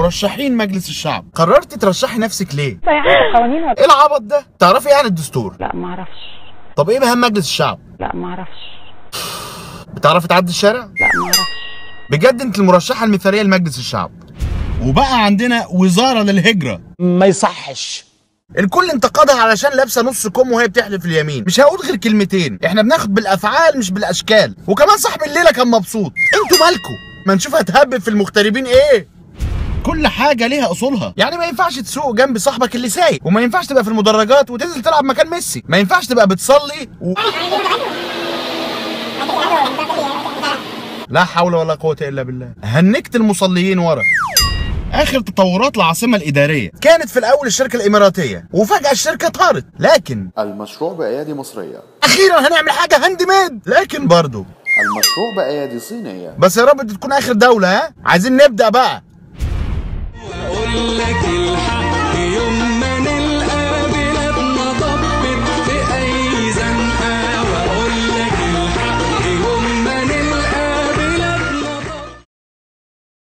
مرشحين مجلس الشعب قررتي ترشحي نفسك ليه يعني القوانين ولا ايه العبط ده تعرفي يعني الدستور لا ما اعرفش طب ايه مهام مجلس الشعب لا ما اعرفش بتعرفي تعدي الشارع لا ما اعرفش بجد انت المرشحه المثاليه لمجلس الشعب وبقى عندنا وزاره للهجره ما يصحش الكل انتقدها علشان لابسه نص كم وهي بتحلف اليمين مش هقول غير كلمتين احنا بناخد بالافعال مش بالاشكال وكمان صاحب الليله كان مبسوط انتوا مالكوا ما نشوف هتهبب في المغتربين ايه كل حاجه ليها اصولها يعني ما ينفعش تسوق جنب صاحبك اللي سايق وما ينفعش تبقى في المدرجات وتنزل تلعب مكان ميسي ما ينفعش تبقى بتصلي و... لا حول ولا قوه الا بالله هنكت المصليين ورا اخر تطورات العاصمه الاداريه كانت في الاول الشركه الاماراتيه وفجاه الشركه طارت لكن المشروع بأيادي مصرية اخيرا هنعمل حاجه هاند ميد لكن برضه المشروع بأيادي صينية بس يا رب دي تكون اخر دوله ها عايزين نبدا بقى اقول لك